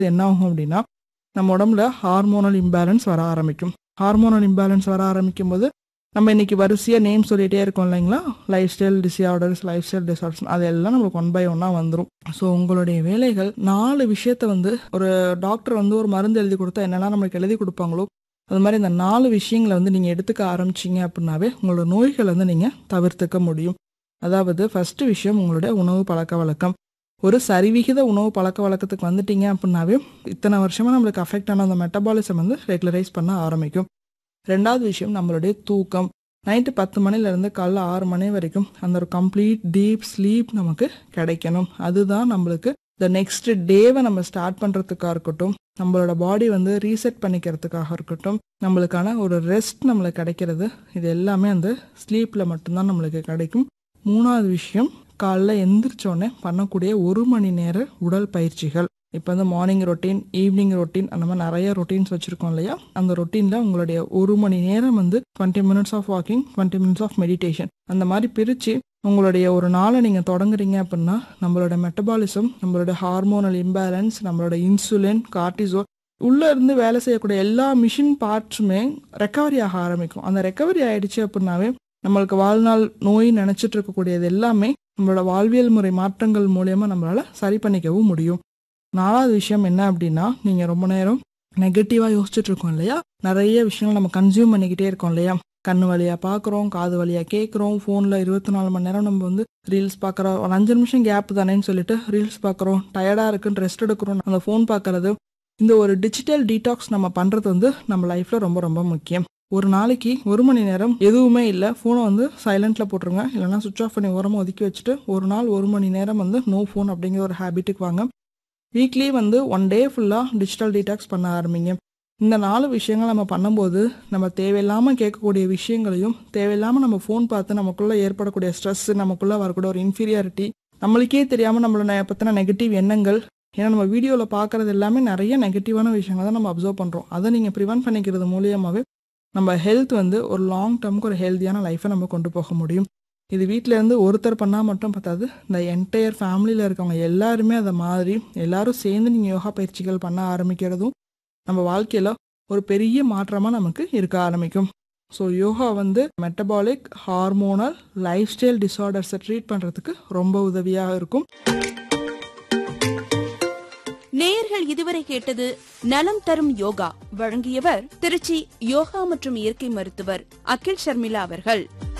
என்ன ஆகும் அப்படின்னா நம்ம உடம்புல ஹார்மோனல் இம்பேலன்ஸ் வர ஆரம்பிக்கும் ஹார்மோனல் இம்பேலன்ஸ் வர ஆரம்பிக்கும் போது நம்ம இன்னைக்கு வரிசையாக நேம் சொல்லிகிட்டே இருக்கோம் இல்லைங்களா lifestyle disorders lifestyle disorders அதெல்லாம் நம்மளுக்கு ஒன் பை ஒன்னாக வந்துடும் ஸோ உங்களுடைய வேலைகள் நாலு விஷயத்த வந்து ஒரு டாக்டர் வந்து ஒரு மருந்து எழுதி கொடுத்தா என்னெல்லாம் நம்மளுக்கு எழுதி கொடுப்பாங்களோ அது மாதிரி இந்த நாலு விஷயங்களை வந்து நீங்கள் எடுத்துக்க ஆரம்பிச்சிங்க அப்படின்னாவே உங்களோட நோய்களை வந்து நீங்கள் தவிர்த்துக்க முடியும் அதாவது ஃபஸ்ட்டு விஷயம் உங்களுடைய உணவு பழக்க வழக்கம் ஒரு சரிவிகித உணவு பழக்க வழக்கத்துக்கு வந்துட்டீங்க அப்படின்னாவே இத்தனை வருஷமாக நம்மளுக்கு அஃபெக்ட் ஆன அந்த மெட்டபாலிசம் வந்து ரெகுலரைஸ் பண்ண ஆரம்பிக்கும் ரெண்டாவது விஷயம் நம்மளுடைய தூக்கம் நைட்டு பத்து மணிலேருந்து காலைல ஆறு மணி வரைக்கும் அந்த ஒரு கம்ப்ளீட் டீப் ஸ்லீப் நமக்கு கிடைக்கணும் அதுதான் நம்மளுக்கு த நெக்ஸ்ட் டேவை நம்ம ஸ்டார்ட் பண்ணுறதுக்காக இருக்கட்டும் நம்மளோட பாடி வந்து ரீசெட் பண்ணிக்கிறதுக்காக இருக்கட்டும் நம்மளுக்கான ஒரு ரெஸ்ட் நம்மளுக்கு கிடைக்கிறது இது எல்லாமே அந்த ஸ்லீப்பில் மட்டும்தான் நம்மளுக்கு கிடைக்கும் மூணாவது விஷயம் காலைல எந்திரிச்சோடனே பண்ணக்கூடிய ஒரு மணி நேர உடல் பயிற்சிகள் இப்போ வந்து மார்னிங் ரொட்டீன் ஈவினிங் ரொட்டீன் அந்த மாதிரி நிறைய ரொட்டீன்ஸ் வச்சுருக்கோம் இல்லையா அந்த ரொட்டீனில் உங்களுடைய ஒரு மணி நேரம் வந்து twenty minutes of walking twenty minutes of meditation அந்த மாதிரி பிரித்து உங்களுடைய ஒரு நாளை நீங்கள் தொடங்குறீங்க அப்படின்னா நம்மளோட மெட்டபாலிசம் நம்மளோட ஹார்மோனல் இம்பேலன்ஸ் நம்மளோட இன்சுலின் கார்டிசோல் உள்ளே இருந்து வேலை செய்யக்கூடிய எல்லா மிஷின் பார்ட்ஸுமே ரெக்கவரி ஆக ஆரம்பிக்கும் அந்த ரெக்கவரி ஆயிடுச்சு அப்படின்னாவே நம்மளுக்கு வாழ்நாள் நோய் நினச்சிட்டு இருக்கக்கூடியது எல்லாமே நம்மளோட வாழ்வியல் முறை மாற்றங்கள் மூலயமா நம்மளால் சரி பண்ணிக்கவும் முடியும் நாலாவது விஷயம் என்ன அப்படின்னா நீங்கள் ரொம்ப நேரம் நெகட்டிவாக யோசிச்சுட்டு இருக்கோம் இல்லையா நிறைய விஷயங்கள் நம்ம கன்சியூம் பண்ணிக்கிட்டே இருக்கோம் இல்லையா கண்ணு வழியாக பார்க்குறோம் காது வழியாக கேட்குறோம் ஃபோனில் இருபத்தி நாலு மணி நேரம் நம்ம வந்து ரீல்ஸ் பார்க்குறோம் ஒரு அஞ்சு நிமிஷம் கேப் தானேன்னு சொல்லிட்டு ரீல்ஸ் பார்க்குறோம் டயர்டாக இருக்குன்னு ரெஸ்ட் எடுக்கிறோம் அந்த ஃபோன் பார்க்குறது இந்த ஒரு டிஜிட்டல் டீடாக்ஸ் நம்ம பண்ணுறது வந்து நம்ம லைஃப்பில் ரொம்ப ரொம்ப முக்கியம் ஒரு நாளைக்கு ஒரு மணி நேரம் எதுவுமே இல்லை ஃபோனை வந்து சைலண்ட்டில் போட்டுருங்க இல்லைனா சுவிச் ஆஃப் பண்ணி ஓரமாக ஒதுக்கி வச்சுட்டு ஒரு நாள் ஒரு மணி நேரம் வந்து நோ ஃபோன் அப்படிங்கிற ஒரு ஹேபிட்டுக்கு வாங்க வீக்லி வந்து ஒன் டே ஃபுல்லாக டிஜிட்டல் டீடாக்ஸ் பண்ண ஆரம்பிங்க இந்த நாலு விஷயங்கள் நம்ம பண்ணும்போது நம்ம தேவையில்லாமல் கேட்கக்கூடிய விஷயங்களையும் தேவையில்லாமல் நம்ம ஃபோன் பார்த்து நமக்குள்ளே ஏற்படக்கூடிய ஸ்ட்ரெஸ் நமக்குள்ளே வரக்கூடிய ஒரு இன்ஃபீரியாரிட்டி நம்மளுக்கே தெரியாமல் நம்மளோட பற்றின நெகட்டிவ் எண்ணங்கள் ஏன்னா நம்ம வீடியோவில் பார்க்குறது எல்லாமே நிறைய நெகட்டிவான விஷயங்கள் தான் நம்ம அப்சர்வ் பண்ணுறோம் அதை நீங்கள் ப்ரிவென்ட் பண்ணிக்கிறது மூலியமாகவே நம்ம ஹெல்த் வந்து ஒரு லாங் டேர்முக்கு ஒரு ஹெல்த்தியான லைஃப்பை நம்ம கொண்டு போக முடியும் இது வீட்டில் இருந்து ஒருத்தர் பண்ணால் மட்டும் பார்த்தாது இந்த என்டையர் ஃபேமிலியில் இருக்கவங்க எல்லாருமே அதை மாதிரி எல்லாரும் சேர்ந்து நீங்கள் யோகா பயிற்சிகள் பண்ண ஆரம்பிக்கிறதும் நம்ம வாழ்க்கையில் ஒரு பெரிய மாற்றமாக நமக்கு இருக்க ஆரம்பிக்கும் ஸோ யோகா வந்து மெட்டபாலிக் ஹார்மோனல் லைஃப் ஸ்டைல் டிஸார்டர்ஸை ட்ரீட் பண்ணுறதுக்கு ரொம்ப உதவியாக இருக்கும் நேயர்கள் இதுவரை கேட்டது நலம் தரும் யோகா வழங்கியவர் திருச்சி யோகா மற்றும் இயற்கை மருத்துவர் அகில் ஷர்மிளா அவர்கள்